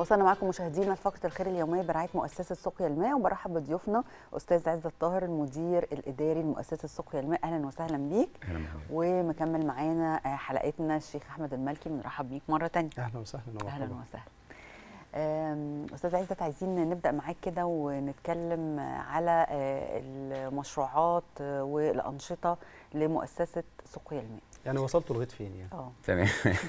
وصلنا معكم مشاهدينا لفقره الخير اليوميه برعايه مؤسسه سقيا الماء وبرحب بضيوفنا استاذ عزت طاهر المدير الاداري لمؤسسه سقيا الماء اهلا وسهلا بيك اهلا بحضرتك ومكمل معانا حلقتنا الشيخ احمد المالكي بنرحب بيك مره ثانيه اهلا وسهلا اهلا وسهلا استاذ عزت عايزين نبدا معاك كده ونتكلم على المشروعات والانشطه لمؤسسه سقيا الماء يعني وصلتوا لغايه فين يعني؟ اه تمام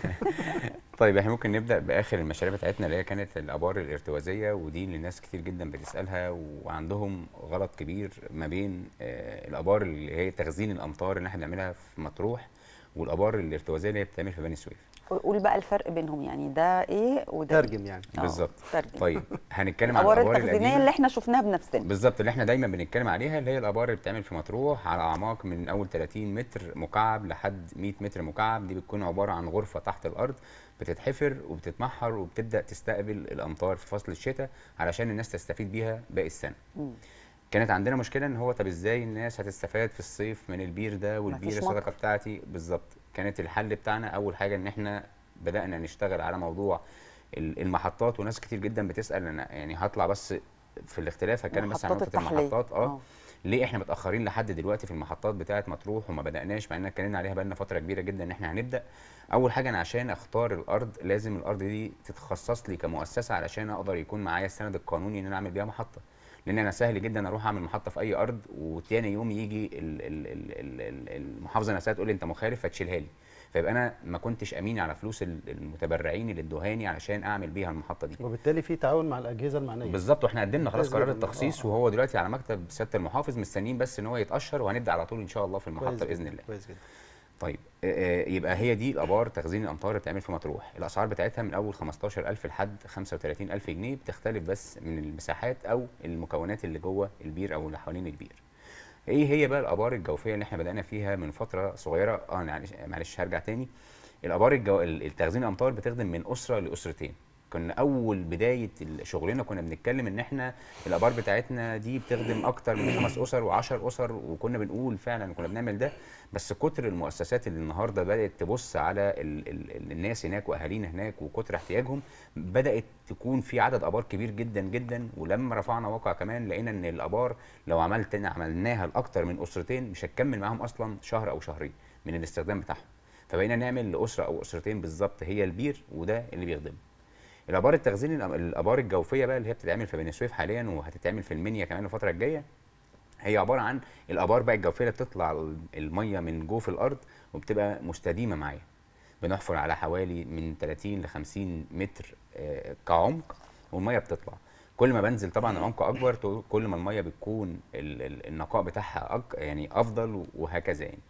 طيب احنا ممكن نبدا باخر المشاريع بتاعتنا اللي هي كانت الابار الارتوازيه ودي اللي ناس كتير جدا بتسالها وعندهم غلط كبير ما بين آه الابار اللي هي تخزين الامطار اللي احنا بنعملها في مطروح والابار الارتوازيه اللي هي بتتعمل في بني سويف قول بقى الفرق بينهم يعني ده ايه وده ترجم يعني آه، بالظبط ترجم. طيب هنتكلم عن الابار الابار التخزينيه القديمه اللي احنا شفناها بنفسنا بالظبط اللي احنا دايما بنتكلم عليها اللي هي الابار اللي بتتعمل في مطروح على اعماق من اول 30 متر مكعب لحد 100 متر مكعب دي بتكون عباره عن غرفه تحت الارض بتتحفر وبتتمحر وبتبدا تستقبل الامطار في فصل الشتاء علشان الناس تستفيد بيها باقي السنه مم. كانت عندنا مشكله ان هو طب ازاي الناس هتستفاد في الصيف من البير ده والبير مفيش الصدقه مطر. بتاعتي بالظبط كانت الحل بتاعنا اول حاجه ان احنا بدانا نشتغل على موضوع ال- المحطات وناس كتير جدا بتسال انا يعني هطلع بس في الاختلاف هتكلم بس عن محطات نقطه التحلية. المحطات اه آه. ليه احنا متاخرين لحد دلوقتي في المحطات بتاعه مطروح وما بداناش مع اننا اتكلمنا عليها بقالنا فتره كبيره جدا ان احنا هنبدا اول حاجه انا عشان اختار الارض لازم الارض دي تتخصص لي كمؤسسه علشان اقدر يكون معايا السند القانوني ان انا اعمل بيها محطه لان انا سهل جدا اروح اعمل محطه في اي ارض وتاني يوم يجي ال- ال- ال- ال- ال- المحافظه نفسها تقول لي انت مخالف فتشيلها لي فيبقى انا ما كنتش امين على فلوس ال- المتبرعين اللي ادوهاني علشان اعمل بيها المحطه دي وبالتالي في تعاون مع الاجهزه المعنيه بالظبط واحنا قدمنا خلاص كويس قرار جداً. التخصيص آه. وهو دلوقتي على مكتب سياده المحافظ مستنيين بس ان هو يتاشر وهنبدا على طول ان شاء الله في كويس المحطه جداً، باذن الله كويس جدا طيب آه، آه، يبقى هي دي الابار تخزين الامطار اللي بتتعمل في مطروح الاسعار بتاعتها من اول 15000 لحد 35000 جنيه بتختلف بس من المساحات او المكونات اللي جوه البير او اللي حوالين البير ايه هي بقى الابار الجوفيه اللي احنا بدانا فيها من فتره صغيره اه معلش معلش هرجع تاني الابار الجو... التخزين الامطار بتخدم من اسره لاسرتين كنا اول بدايه شغلنا كنا بنتكلم ان احنا الابار بتاعتنا دي بتخدم اكتر من خمس اسر وعشر اسر وكنا بنقول فعلا كنا بنعمل ده بس كتر المؤسسات اللي النهارده بدات تبص على ال ال الناس هناك واهالينا هناك وكتر احتياجهم بدات تكون في عدد ابار كبير جدا جدا ولما رفعنا واقع كمان لقينا ان الابار لو عملت عملناها لاكتر من اسرتين مش هتكمل معاهم اصلا شهر او شهرين من الاستخدام بتاعهم فبقينا نعمل لاسره او اسرتين بالظبط هي البير وده اللي بيخدمه الابار التخزين الأم- الابار الجوفيه بقى اللي هي بتتعمل في بني سويف حاليا وهتتعمل في المنيا كمان الفتره الجايه هي عباره عن الابار بقى الجوفيه اللي بتطلع ال- الميه من جوف الارض وبتبقى مستديمه معايا بنحفر على حوالي من 30 ل 50 متر آه، كعمق والميه بتطلع كل ما بنزل طبعا العمق اكبر تو- كل ما الميه بتكون ال- ال- النقاء بتاعها أك يعني افضل وهكذا يعني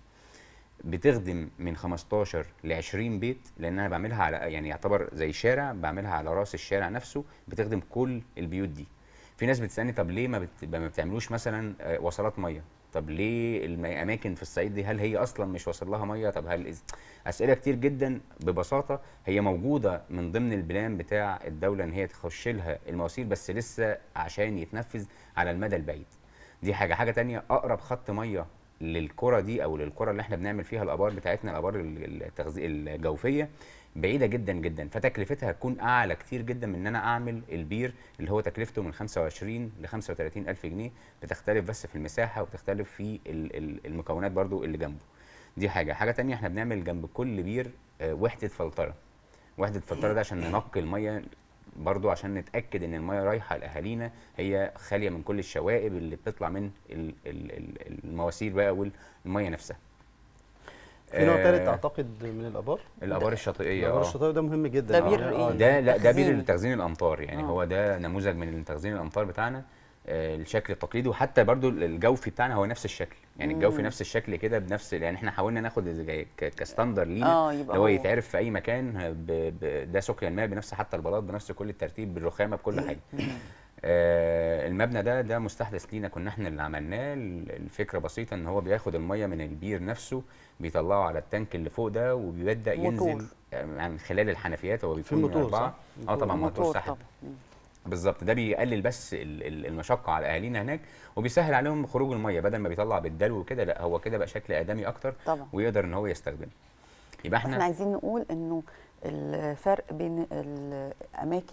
بتخدم من 15 ل 20 بيت لان انا بعملها على يعني يعتبر زي شارع بعملها على راس الشارع نفسه بتخدم كل البيوت دي في ناس بتسالني طب ليه ما, بت... ما بتعملوش مثلا آه، وصلات ميه طب ليه الاماكن في الصعيد دي هل هي اصلا مش واصل لها ميه طب هل إز- اسئله كتير جدا ببساطه هي موجوده من ضمن البلان بتاع الدوله ان هي تخش لها المواسير بس لسه عشان يتنفذ على المدى البعيد دي حاجه حاجه تانية اقرب خط ميه للكره دي او للكره اللي احنا بنعمل فيها الابار بتاعتنا الابار ال- التغذية الجوفيه بعيده جدا جدا فتكلفتها هتكون اعلى كتير جدا من ان انا اعمل البير اللي هو تكلفته من 25 ل 35 الف جنيه بتختلف بس في المساحه وبتختلف في ال- ال- المكونات برضو اللي جنبه دي حاجه حاجه تانية احنا بنعمل جنب كل بير آه، وحده فلتره وحده فلتره ده عشان ننقي الميه برضو عشان نتاكد ان الميه رايحه لاهالينا هي خاليه من كل الشوائب اللي بتطلع من ال- ال- ال- المواسير بقى والميه نفسها في نوع آه، ثالث اعتقد من الابار الابار الشاطئيه الابار اه الشاطئي ده مهم جدا ده بير آه، إيه؟ آه، ده لا ده بير تخزين. لتخزين الامطار يعني آه. هو ده نموذج من تخزين الامطار بتاعنا آه، الشكل التقليدي وحتى برضو الجوفي بتاعنا هو نفس الشكل يعني الجوفي مم. نفس الشكل كده بنفس يعني احنا حاولنا ناخد زي ك- كستاندر لينا اه يبقى اللي هو يتعرف في اي مكان ب... ب... ده سقيا الماء بنفس حتى البلاط بنفس كل الترتيب بالرخامه بكل حاجه آه المبنى ده ده مستحدث لينا كنا احنا اللي عملناه ال- الفكره بسيطه ان هو بياخد الميه من البير نفسه بيطلعه على التانك اللي فوق ده وبيبدا موتور. ينزل آه، من خلال الحنفيات هو في بيكون من موتور أربعة. صح؟ اه طبعا موتور موتور سحب طبعا مم. بالظبط ده بيقلل بس ال- ال- المشقه على اهالينا هناك وبيسهل عليهم خروج الميه بدل ما بيطلع بالدلو وكده لا هو كده بقى شكل ادمي اكتر طبعا ويقدر ان هو يستخدمه يبقى احنا احنا عايزين نقول انه الفرق بين الاماكن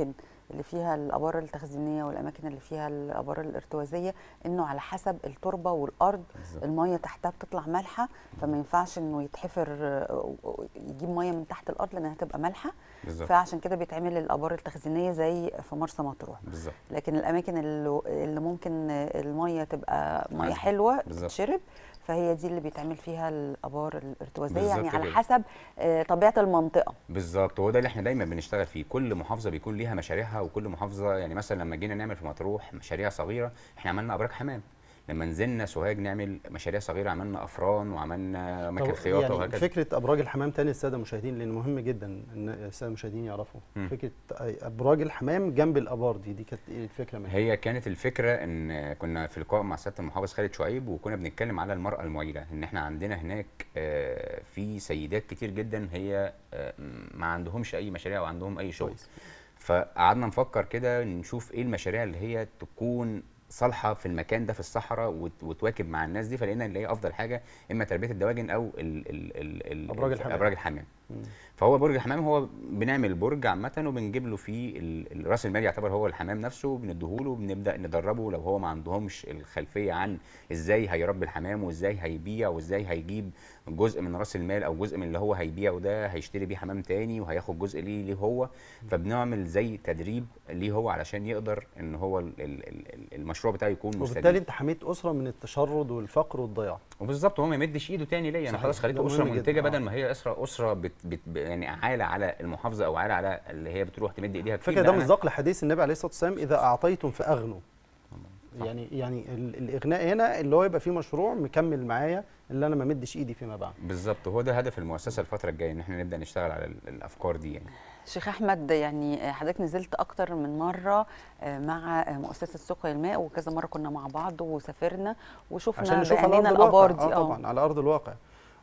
اللي فيها الابار التخزينيه والاماكن اللي فيها الابار الارتوازيه انه على حسب التربه والارض بالظبط. الميه تحتها بتطلع مالحه فما ينفعش انه يتحفر آه، يجيب ميه من تحت الارض لانها تبقى مالحه بالظبط فعشان كده بيتعمل الابار التخزينيه زي في مرسى مطروح بالظبط لكن الاماكن اللي, اللي ممكن الميه تبقى ميه عذبة. حلوه بالظبط. تشرب فهي دي اللي بيتعمل فيها الابار الارتوازيه يعني بالظبط على كده. حسب آه، طبيعه المنطقه بالظبط هو ده اللي احنا دايما بنشتغل فيه كل محافظه بيكون ليها مشاريعها وكل محافظه يعني مثلا لما جينا نعمل في مطروح مشاريع صغيره احنا عملنا ابراج حمام لما نزلنا سوهاج نعمل مشاريع صغيره عملنا افران وعملنا مكن طب خياطه يعني وهكذا فكره ابراج الحمام تاني للساده المشاهدين لان مهم جدا ان الساده المشاهدين يعرفوا مم. فكره ابراج الحمام جنب الابار دي دي كانت ايه الفكره منها هي كانت الفكره ان كنا في لقاء مع سياده المحافظ خالد شعيب وكنا بنتكلم على المراه المعيله ان احنا عندنا هناك آه، في سيدات كتير جدا هي آه، ما عندهمش اي مشاريع وعندهم اي شغل كويس فقعدنا نفكر كده نشوف ايه المشاريع اللي هي تكون صالحه في المكان ده في الصحراء وت- وتواكب مع الناس دي فلقينا اللي هي افضل حاجه اما تربيه الدواجن او ال ال ال ال أبراج الحمام. ابراج الحمام مم. فهو برج الحمام هو بنعمل برج عامه وبنجيب له فيه ال- ال- راس المال يعتبر هو الحمام نفسه بنديهوله وبنبدا ندربه لو هو ما عندهمش الخلفيه عن ازاي هيربي الحمام وازاي هيبيع وازاي هيجيب جزء من راس المال او جزء من اللي هو هيبيعه ده هيشتري بيه حمام تاني وهياخد جزء ليه ليه هو فبنعمل زي تدريب ليه هو علشان يقدر ان هو ال- ال- ال- المشروع بتاعه يكون وبالتالي مستديم انت حميت اسره من التشرد والفقر والضياع وبظبط هو ما يمدش ايده تاني ليا انا صحيح. خلاص خليته ده اسره مهم جداً. منتجه آه. بدل ما هي اسره اسره بت بت يعني عاله على المحافظه او عاله على اللي هي بتروح تمد ايديها كتير فكرة لا ده أنا- مصداق لحديث النبي عليه الصلاه والسلام اذا اعطيتم فاغنوا صح. يعني يعني ال- الاغناء هنا اللي هو يبقى فيه مشروع مكمل معايا اللي انا ما مدش ايدي فيما بعد بالظبط هو ده هدف المؤسسه الفتره الجايه ان احنا نبدا نشتغل على ال- الافكار دي يعني شيخ احمد يعني حضرتك نزلت اكتر من مره آه، مع آه، مؤسسه سقيا الماء وكذا مره كنا مع بعض وسافرنا وشفنا عشان نشوف على بعينينا ارض الابار الواقع دي اه طبعا على ارض الواقع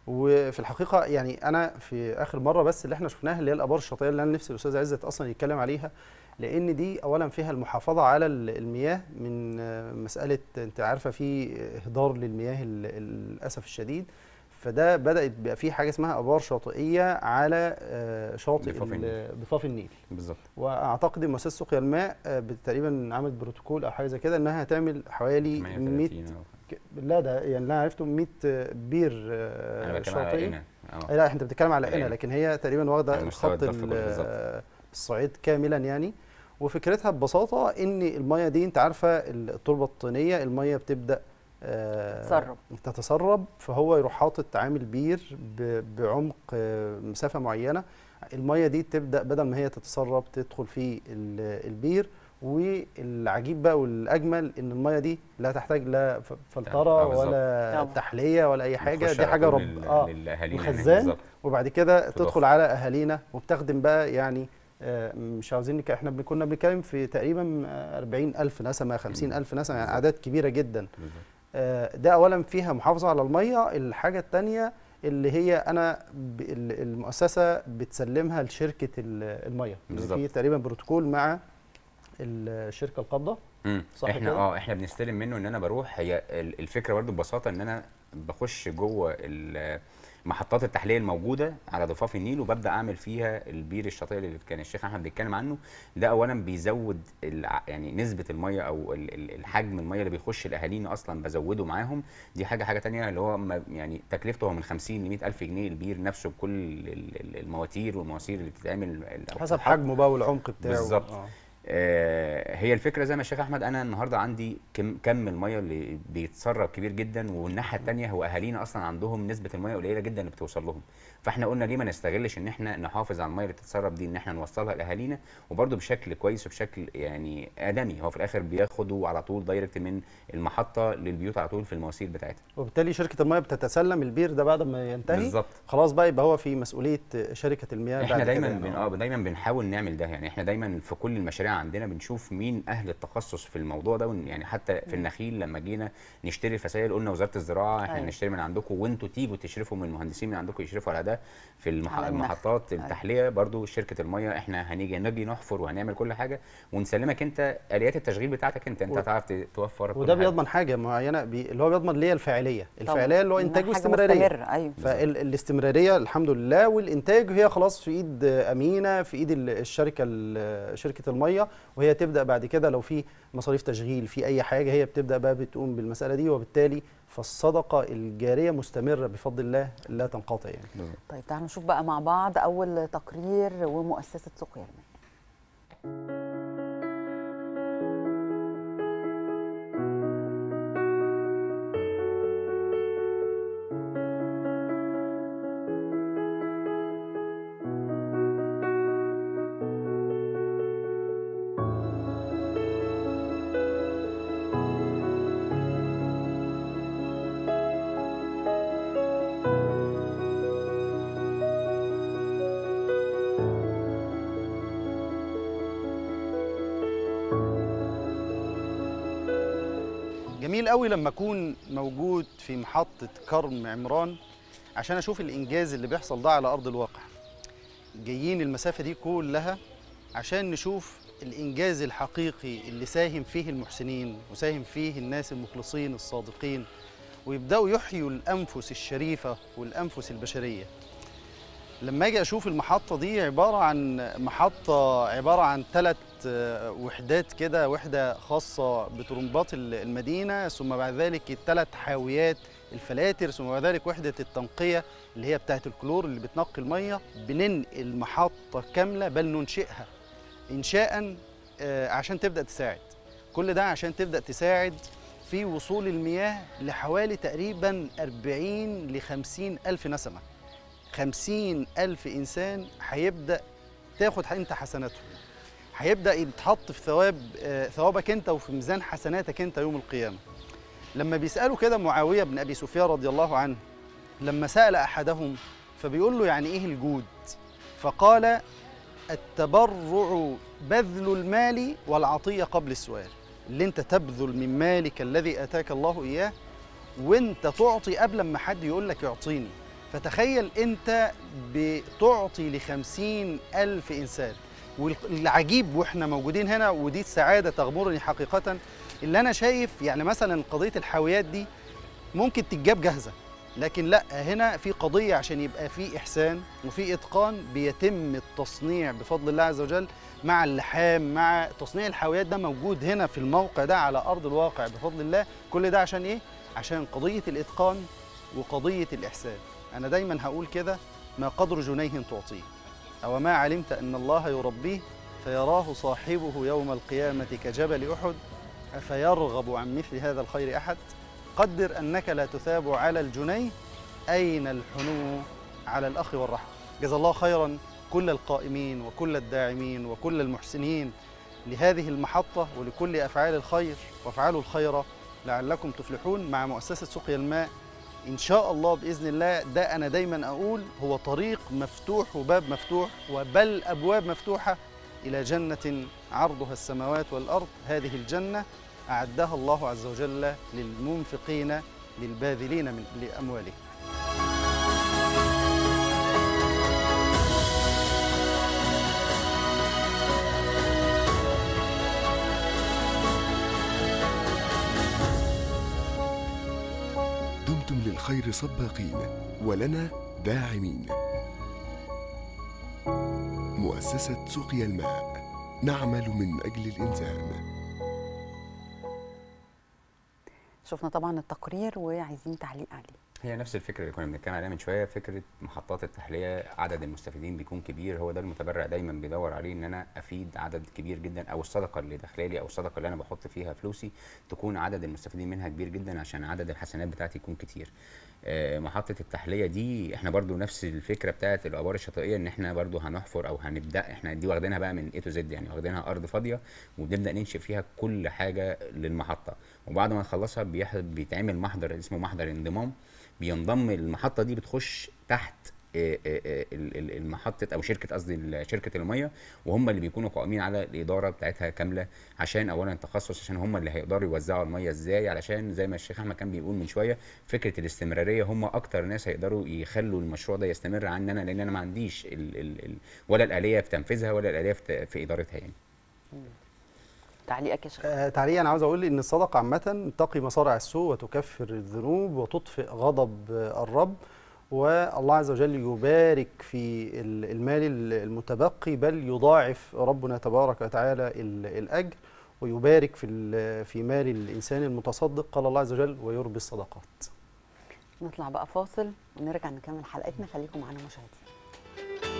وفي الحقيقه يعني انا في اخر مره بس اللي احنا شفناها اللي هي الابار الشاطئيه اللي انا نفسي الاستاذ عزت اصلا يتكلم عليها لان دي اولا فيها المحافظه على ال- المياه من آه، مساله انت عارفه في اهدار للمياه ال- للاسف الشديد فده بدات بقى في حاجه اسمها ابار شاطئيه على آه، شاطئ ضفاف ال- النيل. ضفاف النيل بالظبط واعتقد ان مؤسسه سقيا الماء آه، تقريبا عملت بروتوكول او حاجه زي كده انها هتعمل حوالي 100 38 أو- ك- لا ده يعني اللي انا عرفته 100 بير آه، انا بتكلم على شاطئي هنا آه، لا انت بتتكلم على على هنا هنا. لكن هي تقريبا واخده على مستوى الخط الضفة ال- كله بالظبط. آه، الصعيد كاملا يعني وفكرتها ببساطه ان الميه دي انت عارفه التربه الطينيه الميه بتبدا آه، تتسرب. تتسرب فهو يروح حاطط عامل بير ب- بعمق آه، مسافه معينه الميه دي تبدا بدل ما هي تتسرب تدخل في ال- البير والعجيب بقى والاجمل ان الميه دي لا تحتاج لا ف- فلتره آه، بالظبط. ولا طبعا. تحليه ولا اي حاجه بتخش دي على حاجه طول رب لل- اه للاهالينا هناك وخزان بالظبط. وبعد كده تضخ. تدخل على اهالينا وبتخدم بقى يعني آه، مش عاوزين نك... احنا كنا بنتكلم في تقريبا آه، 40000 نسمه 50000 نسمه يعني بالظبط. اعداد كبيره جدا بالظبط. آه، ده اولا فيها محافظه على الميه الحاجه الثانيه اللي هي انا ب- ال- المؤسسه بتسلمها لشركه ال- الميه اللي بالظبط. في تقريبا بروتوكول مع الشركه القابضه مم. صح احنا كده؟ اه احنا بنستلم منه ان انا بروح هي ال- الفكره برضو ببساطه ان انا بخش جوه ال- محطات التحليه الموجوده على ضفاف النيل وببدا اعمل فيها البير الشاطئي اللي كان الشيخ احمد بيتكلم عنه ده اولا بيزود الع- يعني نسبه الميه او ال- ال- الحجم الميه اللي بيخش لاهالينا اصلا بزوده معاهم دي حاجه حاجه تانية اللي هو ما- يعني تكلفته هو من 50 ل 100 الف جنيه البير نفسه بكل ال- ال- المواتير والمواسير اللي بتتعمل أو حسب بتتحط. حجمه بقى والعمق بتاعه بالظبط. آه. آه، هي الفكره زي ما الشيخ احمد انا النهارده عندي كم كم الميه اللي بيتسرب كبير جدا والناحيه الثانيه هو اهالينا اصلا عندهم نسبه الميه قليله جدا اللي بتوصل لهم فاحنا قلنا ليه ما نستغلش ان احنا نحافظ على الميه اللي بتتسرب دي ان احنا نوصلها لاهالينا وبرده بشكل كويس وبشكل يعني ادمي هو في الاخر بياخدوا على طول دايركت من المحطه للبيوت على طول في المواسير بتاعتها وبالتالي شركه الميه بتتسلم البير ده بعد ما ينتهي بالظبط خلاص بقى يبقى هو في مسؤوليه شركه المياه احنا بعد دايما كده. بن... اه دايما بنحاول نعمل ده يعني احنا دايما في كل المشاريع عندنا بنشوف مين اهل التخصص في الموضوع ده ون- يعني حتى في النخيل لما جينا نشتري الفسائل قلنا وزاره الزراعه احنا أيوة. هنشتري من عندكم وانتوا تيجوا تشرفوا من المهندسين من عندكم يشرفوا على ده في المح... على النخل. المحطات أيوة. التحليه برضو شركه الميه احنا هنيجي نجي نحفر وهنعمل كل حاجه ونسلمك انت اليات التشغيل بتاعتك انت انت و- هتعرف ت- توفر كل وده حاجة. بيضمن حاجه معينه بي... اللي هو بيضمن ليا الفاعليه طبعاً. الفاعليه اللي هو إنها انتاج حاجة واستمراريه مستمرة، ايوه فالاستمراريه الحمد لله والانتاج هي خلاص في ايد امينه في ايد ال- الشركه ال- شركه الميه الميه وهي تبدا بعد كده لو في مصاريف تشغيل في اي حاجه هي بتبدا بقى بتقوم بالمساله دي وبالتالي فالصدقه الجاريه مستمره بفضل الله لا تنقطع يعني بالظبط. طيب تعالوا نشوف بقى مع بعض اول تقرير ومؤسسه سقيا الماء جميل قوي لما اكون موجود في محطه كرم عمران عشان اشوف الانجاز اللي بيحصل ده على ارض الواقع جايين المسافه دي كلها عشان نشوف الانجاز الحقيقي اللي ساهم فيه المحسنين وساهم فيه الناس المخلصين الصادقين ويبداوا يحيوا الانفس الشريفه والانفس البشريه لما اجي اشوف المحطه دي عباره عن محطه عباره عن ثلاث وحدات كده وحده خاصه بطرمبات ال- المدينه ثم بعد ذلك الثلاث حاويات الفلاتر ثم بعد ذلك وحده التنقيه اللي هي بتاعه الكلور اللي بتنقي الميه بننقل محطه كامله بل ننشئها انشاء آه، عشان تبدا تساعد كل ده عشان تبدا تساعد في وصول المياه لحوالي تقريبا 40 ل 50 الف نسمه 50 ألف إنسان هيبدأ تاخد أنت حسناتهم هيبدأ يتحط في ثواب آه، ثوابك أنت وفي ميزان حسناتك أنت يوم القيامة لما بيسألوا كده معاوية بن أبي سفيان رضي الله عنه لما سأل أحدهم فبيقول له يعني إيه الجود فقال التبرع بذل المال والعطية قبل السؤال اللي أنت تبذل من مالك الذي آتاك الله إياه وانت تعطي قبل ما حد يقول لك اعطيني فتخيل انت بتعطي لخمسين ألف إنسان والعجيب واحنا موجودين هنا ودي السعادة تغمرني حقيقة اللي أنا شايف يعني مثلا قضية الحاويات دي ممكن تتجاب جاهزة لكن لا هنا في قضية عشان يبقى في إحسان وفي إتقان بيتم التصنيع بفضل الله عز وجل مع اللحام مع تصنيع الحاويات ده موجود هنا في الموقع ده على أرض الواقع بفضل الله كل ده عشان إيه؟ عشان قضية الإتقان وقضية الإحسان أنا دايما هقول كده ما قدر جنيه تعطيه أو ما علمت أن الله يربيه فيراه صاحبه يوم القيامة كجبل أحد أفيرغب عن مثل هذا الخير أحد قدر أنك لا تثاب على الجنيه أين الحنو على الأخ والرحمة جزا الله خيرا كل القائمين وكل الداعمين وكل المحسنين لهذه المحطة ولكل أفعال الخير وافعلوا الخير لعلكم تفلحون مع مؤسسة سقيا الماء إن شاء الله بإذن الله ده أنا دايما أقول هو طريق مفتوح وباب مفتوح وبل أبواب مفتوحة إلى جنة عرضها السماوات والأرض هذه الجنة أعدها الله عز وجل للمنفقين للباذلين من لأموالهم دمتم للخير سباقين ولنا داعمين مؤسسة سقيا الماء نعمل من أجل الإنسان شفنا طبعا التقرير وعايزين تعليق عليه هي نفس الفكره اللي كنا بنتكلم عليها من شويه فكره محطات التحليه عدد المستفيدين بيكون كبير هو ده المتبرع دايما بيدور عليه ان انا افيد عدد كبير جدا او الصدقه اللي داخله لي او الصدقه اللي انا بحط فيها فلوسي تكون عدد المستفيدين منها كبير جدا عشان عدد الحسنات بتاعتي يكون كتير آه، محطه التحليه دي احنا برضو نفس الفكره بتاعت الابار الشاطئيه ان احنا برضو هنحفر او هنبدا احنا دي واخدينها بقى من اي تو زد يعني واخدينها ارض فاضيه وبنبدا ننشئ فيها كل حاجه للمحطه وبعد ما نخلصها بيح- بيتعمل محضر اسمه محضر انضمام بينضم المحطه دي بتخش تحت آه، آه، آه، ال- ال- المحطه او شركه قصدي ال- شركه الميه وهم اللي بيكونوا قائمين على الاداره بتاعتها كامله عشان اولا التخصص عشان هم اللي هيقدروا يوزعوا الميه ازاي علشان زي ما الشيخ احمد كان بيقول من شويه فكره الاستمراريه هم اكتر ناس هيقدروا يخلوا المشروع ده يستمر عني انا لان انا ما عنديش ال ال ال ولا الاليه في تنفيذها ولا الاليه في في ادارتها يعني تعليقك يا شيخ آه، تعليقا عاوز اقول ان الصدقه عامه تقي مصارع السوء وتكفر الذنوب وتطفئ غضب آه، الرب والله عز وجل يبارك في ال- المال ال- المتبقي بل يضاعف ربنا تبارك وتعالى ال- الأجر ويبارك في ال- في مال الإنسان المتصدق قال الله عز وجل ويربي الصدقات نطلع بقى فاصل ونرجع نكمل حلقتنا خليكم معانا مشاهدين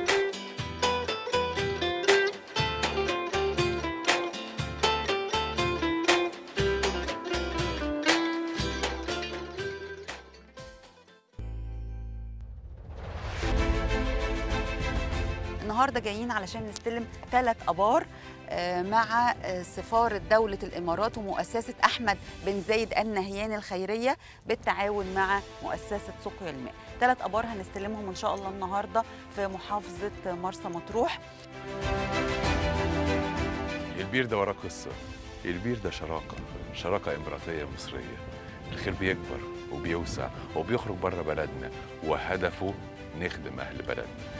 النهارده جايين علشان نستلم ثلاث ابار آه، مع آه، سفارة دولة الإمارات ومؤسسة أحمد بن زايد النهيان الخيرية بالتعاون مع مؤسسة سقيا الماء ثلاث أبار هنستلمهم إن شاء الله النهاردة في محافظة مرسى مطروح البير ده وراه قصة البير ده شراكة شراكة إماراتية مصرية الخير بيكبر وبيوسع وبيخرج بره بلدنا وهدفه نخدم أهل بلدنا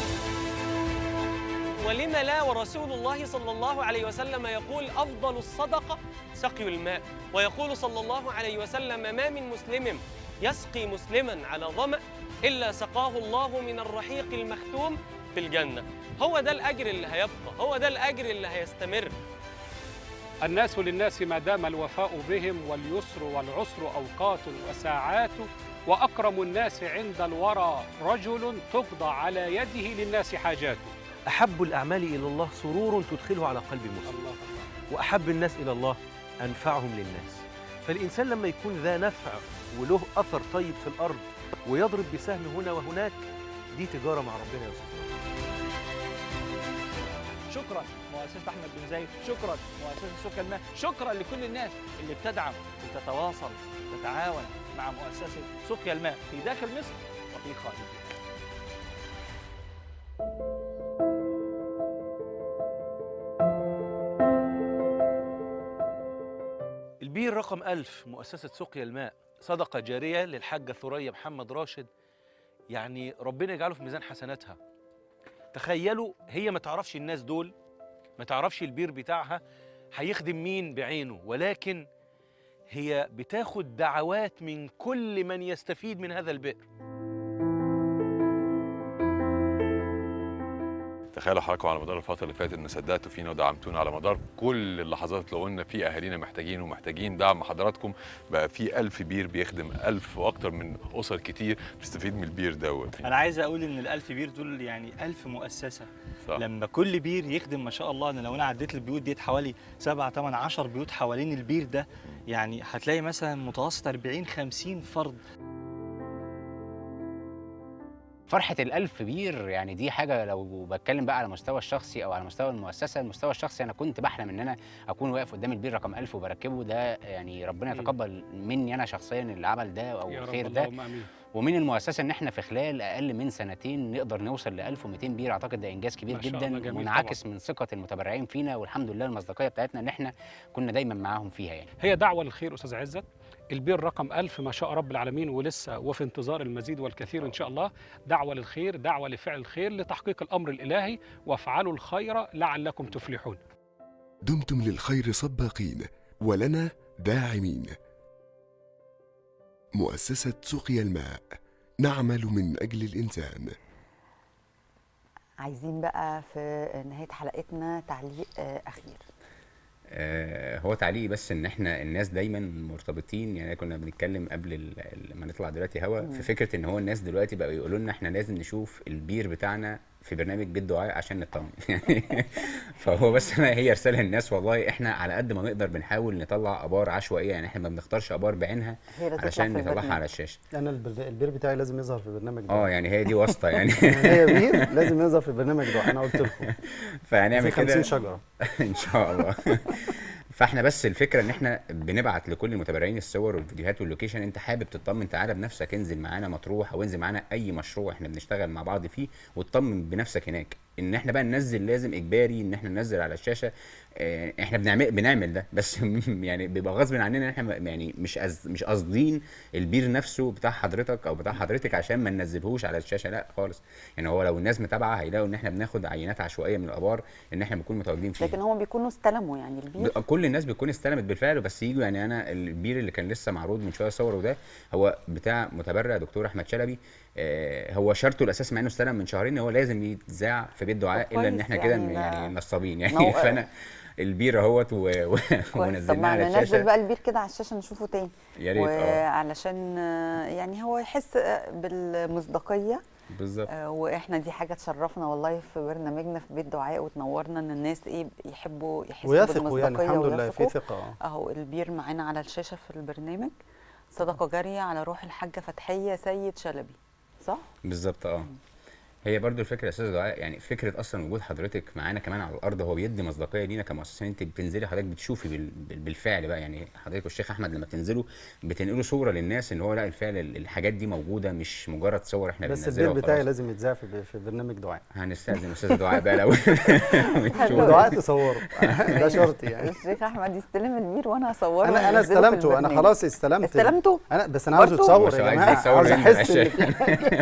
ولم لا ورسول الله صلى الله عليه وسلم يقول أفضل الصدقة سقي الماء ويقول صلى الله عليه وسلم ما من مسلم يسقي مسلما على ظمأ إلا سقاه الله من الرحيق المختوم في الجنة هو ده الأجر اللي هيبقى هو ده الأجر اللي هيستمر الناس للناس ما دام الوفاء بهم واليسر والعسر أوقات وساعات وأكرم الناس عند الورى رجل تقضى على يده للناس حاجاته أحب الأعمال إلى الله سرور تدخله على قلب مسلم الله وأحب الناس إلى الله أنفعهم للناس فالإنسان لما يكون ذا نفع وله أثر طيب في الأرض ويضرب بسهم هنا وهناك دي تجارة مع ربنا يا أستاذ شكرا مؤسسة أحمد بن زايد شكرا مؤسسة سكة الماء شكرا لكل الناس اللي بتدعم وتتواصل وتتعاون مع مؤسسة سقيا الماء في داخل مصر وفي خارجها البير رقم ألف مؤسسة سقيا الماء صدقة جارية للحاجة ثريا محمد راشد يعني ربنا يجعله في ميزان حسناتها تخيلوا هي ما تعرفش الناس دول ما تعرفش البير بتاعها هيخدم مين بعينه ولكن هي بتاخد دعوات من كل من يستفيد من هذا البئر تخيلوا حضراتكم على مدار الفترة اللي فاتت إن صدقتوا فينا ودعمتونا على مدار كل اللحظات اللي قلنا في أهالينا محتاجين ومحتاجين دعم حضراتكم بقى في ألف بير بيخدم ألف وأكتر من أسر كتير بتستفيد من البير دوت أنا عايز أقول إن الألف بير دول يعني ألف مؤسسة صح. لما كل بير يخدم ما شاء الله أنا لو أنا عديت البيوت ديت حوالي 7 8 10 بيوت حوالين البير ده يعني هتلاقي مثلا متوسط 40 50 فرد فرحة الألف بير يعني دي حاجة لو بتكلم بقى على مستوى الشخصي أو على مستوى المؤسسة المستوى الشخصي أنا كنت بحلم إن أنا أكون واقف قدام البير رقم ألف وبركبه ده يعني ربنا مم. يتقبل مني أنا شخصيا العمل ده أو يا رب الخير ده اللهم امين ومن المؤسسة إن إحنا في خلال أقل من سنتين نقدر نوصل ل 1200 بير أعتقد ده إنجاز كبير ما شاء جدا الله، جميل وانعكس من ثقة المتبرعين فينا والحمد لله المصداقية بتاعتنا إن إحنا كنا دايما معاهم فيها يعني هي دعوة للخير أستاذ عزت البير رقم ألف ما شاء رب العالمين ولسه وفي انتظار المزيد والكثير إن شاء الله دعوة للخير دعوة لفعل الخير لتحقيق الأمر الإلهي وافعلوا الخير لعلكم تفلحون دمتم للخير سباقين ولنا داعمين مؤسسة سقيا الماء نعمل من أجل الإنسان عايزين بقى في نهاية حلقتنا تعليق آه، أخير آه، هو تعليقي بس ان احنا الناس دايما مرتبطين يعني كنا بنتكلم قبل ال- ال- ما نطلع دلوقتي هوا مم. في فكره ان هو الناس دلوقتي بقوا يقولوا لنا احنا لازم نشوف البير بتاعنا في برنامج بالدعاء عشان نطمن يعني فهو بس انا هي رساله للناس والله احنا على قد ما نقدر بنحاول نطلع ابار عشوائيه يعني احنا ما بنختارش ابار بعينها هي اللي تطلع علشان في نطلعها البرنامج. على الشاشه انا البر- البير بتاعي لازم يظهر في البرنامج ده اه يعني هي دي واسطه يعني يعني هي بير لازم يظهر في البرنامج ده انا قلت لكم فهنعمل في 50 كده شجره ان شاء الله فاحنا بس الفكره ان احنا بنبعت لكل المتابعين الصور والفيديوهات واللوكيشن انت حابب تطمن تعالى بنفسك انزل معانا مطروح او انزل معانا اي مشروع احنا بنشتغل مع بعض فيه وتطمن بنفسك هناك ان احنا بقى ننزل لازم اجباري ان احنا ننزل على الشاشه آه، احنا بنعمل بنعمل ده بس يعني بيبقى غصب عننا ان احنا م- يعني مش أز مش قاصدين البير نفسه بتاع حضرتك او بتاع حضرتك عشان ما ننزلهوش على الشاشه لا خالص يعني هو لو الناس متابعه هيلاقوا ان احنا بناخد عينات عشوائيه من الابار ان احنا بنكون متواجدين فيها لكن هم بيكونوا استلموا يعني البير ب- كل الناس بتكون استلمت بالفعل بس يجوا يعني انا البير اللي كان لسه معروض من شويه صوره ده هو بتاع متبرع دكتور احمد شلبي آه هو شرطه الاساسي مع انه استلم من شهرين هو لازم يتذاع في بيت دعاء طب الا ان كويس احنا كده يعني ده- يعني نصابين ما يعني هو- فانا البير اهوت و- و- كويس طب ونزلناه ما على ننزل الشاشه بقى البير كده على الشاشه نشوفه تاني يا ريت اه وعلشان آه، يعني هو يحس آه، بالمصداقيه بالظبط آه، واحنا دي حاجه تشرفنا والله في برنامجنا في بيت دعاء وتنورنا ان الناس ايه يحبوا يحسوا ويثقوا يعني بالمصداقيه الحمد لله في ويثقوا. ثقه آه. اهو البير معانا على الشاشه في البرنامج صدقه جاريه على روح الحاجه فتحيه سيد شلبي صح بالظبط اه هي برضو الفكره يا استاذ دعاء يعني فكره اصلا وجود حضرتك معانا كمان على الارض هو بيدي مصداقيه لينا كمؤسسين انت بتنزلي حضرتك بتشوفي بال- بال- بالفعل بقى يعني حضرتك والشيخ احمد لما بتنزلوا بتنقلوا صوره للناس ان هو لا الفعل ال- الحاجات دي موجوده مش مجرد صور احنا بس بننزلها البيت بتاعي وخلاص. لازم يتذاع في في برنامج دعاء هنستاذن استاذ دعاء بقى الاول حلو. ودعاء تصوره ده شرط يعني الشيخ احمد يستلم البير وانا اصوره انا انا وأنزله في استلمته انا البرنامج. خلاص استلمت استلمته انا بس انا عاوزه برضو؟ يتصور بس يا عايز جماعه يتصور عاوز وينزل احس ان عشان-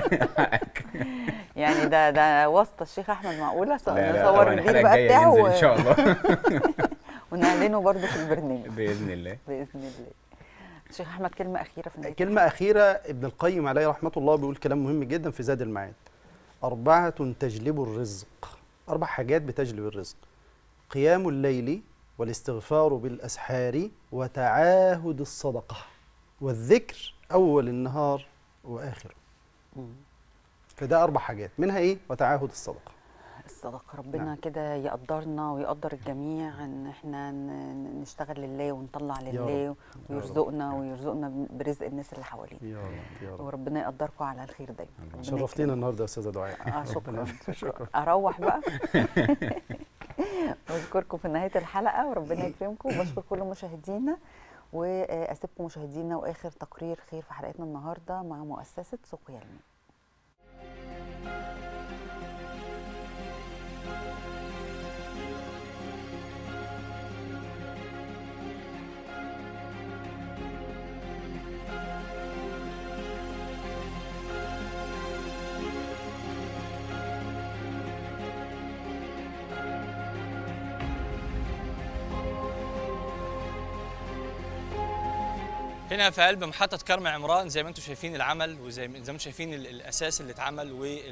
في يعني ده ده واسطه الشيخ احمد معقوله ص- لا لا نصور طبعا البير الحلقه بقى الجايه بتاعه ينزل و- ان شاء الله ونعلنه برضه في البرنامج باذن الله باذن الله شيخ احمد كلمه اخيره في نهايه كلمة أخيرة ابن القيم عليه رحمة الله بيقول كلام مهم جدا في زاد المعاد أربعة تجلب الرزق أربع حاجات بتجلب الرزق قيام الليل والاستغفار بالأسحار وتعاهد الصدقة والذكر أول النهار وآخره فده أربع حاجات منها إيه وتعاهد الصدقة الصدقه ربنا نعم. كده يقدرنا ويقدر الجميع ان احنا ن- نشتغل لله ونطلع يا لله رب. ويرزقنا ويرزقنا برزق الناس اللي حوالينا يا رب يا رب وربنا يقدركم على الخير دايما ربنا شرفتينا النهارده يا استاذه دعاء يكرمك. اه ربنا شكرا يخليك. شكرا اروح بقى بشكركم في نهايه الحلقه وربنا يكرمكم وبشكر كل مشاهدينا واسيبكم مشاهدينا واخر تقرير خير في حلقتنا النهارده مع مؤسسه سقيا الماء هنا في قلب محطة كرم عمران زي ما انتم شايفين العمل وزي ما زي ما انتم شايفين ال- الأساس اللي اتعمل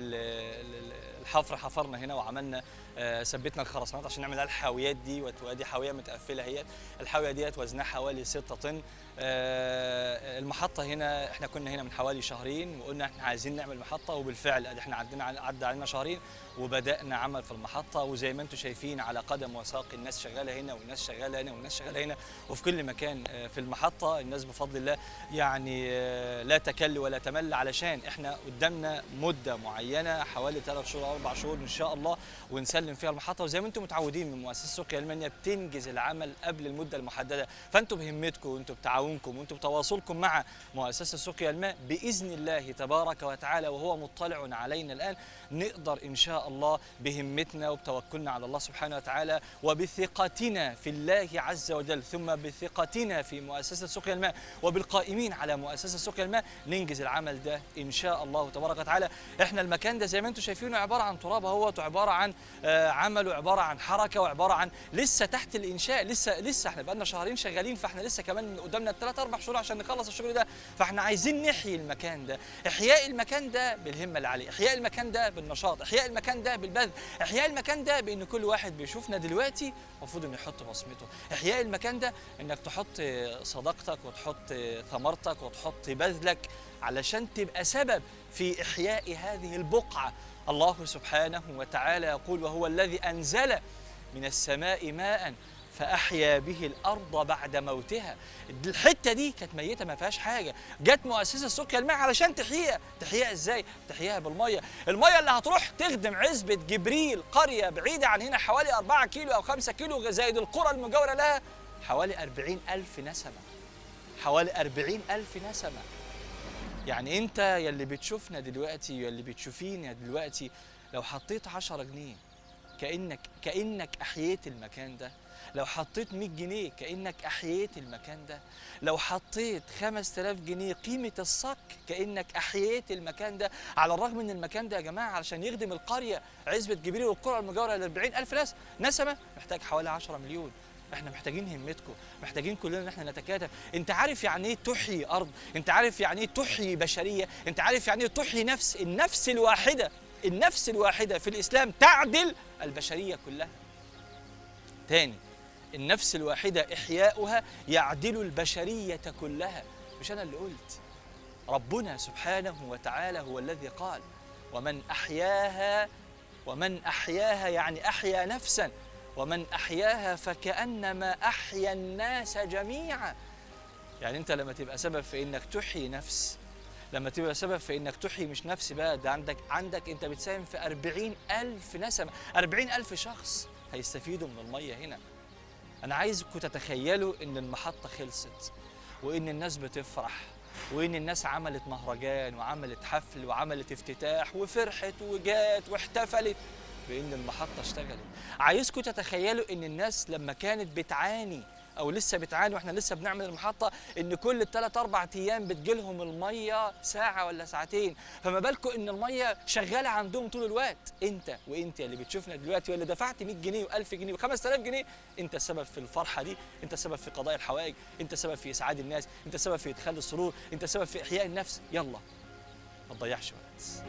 والحفر حفرنا هنا وعملنا آه، ثبتنا الخرسانات عشان نعمل عليها الحاويات دي وت- وادي حاوية متقفلة هي الحاوية ديت وزنها حوالي 6 طن آه، المحطة هنا احنا كنا هنا من حوالي شهرين وقلنا احنا عايزين نعمل محطة وبالفعل ادي احنا عدينا على- عدى علينا شهرين وبدأنا عمل في المحطة وزي ما انتم شايفين على قدم وساق الناس شغالة هنا والناس شغالة هنا والناس شغالة هنا وفي كل مكان آه، في المحطة الناس بفضل الله يعني آه، لا تكل ولا تمل علشان احنا قدامنا مدة معينة حوالي ثلاث شهور أو أربع شهور إن شاء الله ونسلم فيها المحطة وزي ما انتم متعودين من مؤسسة سوقيا ألمانيا بتنجز العمل قبل المدة المحددة فانتم بهمتكم وانتم بتعاونكم وانتم بتواصلكم مع مؤسسة سوقيا الماء بإذن الله تبارك وتعالى وهو مطلع علينا الآن نقدر إن شاء الله بهمتنا وبتوكلنا على الله سبحانه وتعالى وبثقتنا في الله عز وجل ثم بثقتنا في مؤسسة سقيا الماء وبالقائمين على مؤسسة سقيا الماء ننجز العمل ده إن شاء الله تبارك وتعالى إحنا المكان ده زي ما أنتم شايفينه عبارة عن تراب اهوت وعبارة عن آه، عمل وعبارة عن حركة وعبارة عن لسه تحت الإنشاء لسه لسه إحنا بقالنا شهرين شغالين فإحنا لسه كمان قدامنا ثلاث أربع شهور عشان نخلص الشغل ده فإحنا عايزين نحيي المكان ده إحياء المكان ده بالهمة اللي عليه إحياء المكان ده بالنشاط إحياء المكان ده بالبذل إحياء المكان ده بإن كل واحد بيشوفنا دلوقتي المفروض إنه يحط بصمته إحياء المكان ده إنك تحط صداقتك وتحط ثمرتك وتحط بذلك علشان تبقى سبب في إحياء هذه البقعة الله سبحانه وتعالى يقول وهو الذي أنزل من السماء ماء فأحيا به الأرض بعد موتها الحتة دي كانت ميتة ما فيهاش حاجة جت مؤسسة سقيا الماء علشان تحييها تحييها إزاي؟ تحييها بالمية المية اللي هتروح تخدم عزبة جبريل قرية بعيدة عن هنا حوالي 4 كيلو أو 5 كيلو زائد القرى المجاورة لها حوالي 40 ألف نسمة حوالي 40 ألف نسمة يعني انت يلي بتشوفنا دلوقتي يلي بتشوفينا دلوقتي لو حطيت 10 جنيه كانك كانك احييت المكان ده لو حطيت 100 جنيه كانك احييت المكان ده لو حطيت 5000 جنيه قيمه الصك كانك احييت المكان ده على الرغم ان المكان ده يا جماعه علشان يخدم القريه عزبه جبريل والقرى المجاوره ل 40000 ناس نسمه محتاج حوالي 10 مليون احنا محتاجين همتكم محتاجين كلنا ان احنا نتكاتف انت عارف يعني ايه تحيي ارض انت عارف يعني ايه تحيي بشريه انت عارف يعني ايه تحيي نفس النفس الواحده النفس الواحده في الاسلام تعدل البشريه كلها تاني النفس الواحده احياؤها يعدل البشريه كلها مش انا اللي قلت ربنا سبحانه وتعالى هو الذي قال ومن احياها ومن احياها يعني احيا نفسا ومن احياها فكانما احيا الناس جميعا يعني انت لما تبقى سبب في انك تحيي نفس لما تبقى سبب في انك تحيي مش نفس بقى ده عندك عندك انت بتساهم في أربعين ألف نسمة أربعين ألف شخص هيستفيدوا من المية هنا أنا عايزكم تتخيلوا إن المحطة خلصت وإن الناس بتفرح وإن الناس عملت مهرجان وعملت حفل وعملت افتتاح وفرحت وجات واحتفلت بإن المحطة اشتغلت عايزكم تتخيلوا إن الناس لما كانت بتعاني او لسه بتعاني واحنا لسه بنعمل المحطه ان كل ثلاث اربع ايام بتجيلهم الميه ساعه ولا ساعتين فما بالكم ان الميه شغاله عندهم طول الوقت انت وانت اللي بتشوفنا دلوقتي واللي دفعت 100 جنيه و1000 جنيه و5000 جنيه انت السبب في الفرحه دي انت السبب في قضاء الحوائج انت السبب في اسعاد الناس انت السبب في ادخال السرور انت السبب في احياء النفس يلا ما تضيعش وقت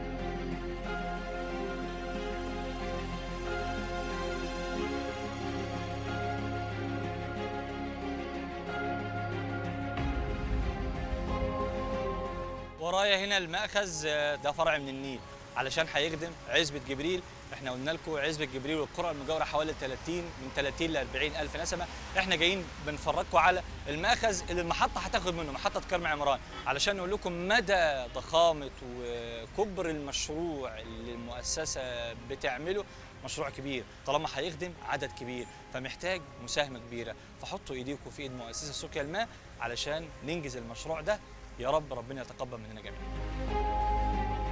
ورايا هنا المأخذ آه، ده فرع من النيل علشان هيخدم عزبة جبريل احنا قلنا لكم عزبة جبريل والقرى المجاورة حوالي 30 من 30 ل 40 ألف نسمة احنا جايين بنفرجكم على المأخذ اللي المحطة هتاخد منه محطة كرم عمران علشان نقول لكم مدى ضخامة وكبر المشروع اللي المؤسسة بتعمله مشروع كبير طالما هيخدم عدد كبير فمحتاج مساهمة كبيرة فحطوا ايديكم في ايد مؤسسة سقيا الماء علشان ننجز المشروع ده يا رب ربنا يتقبل مننا جميعا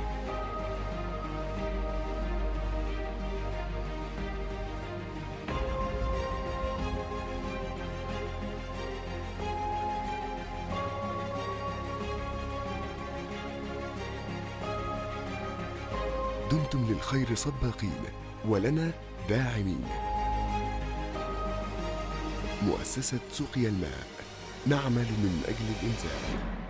دمتم للخير سباقين ولنا داعمين مؤسسة سقيا الماء نعمل من أجل الإنسان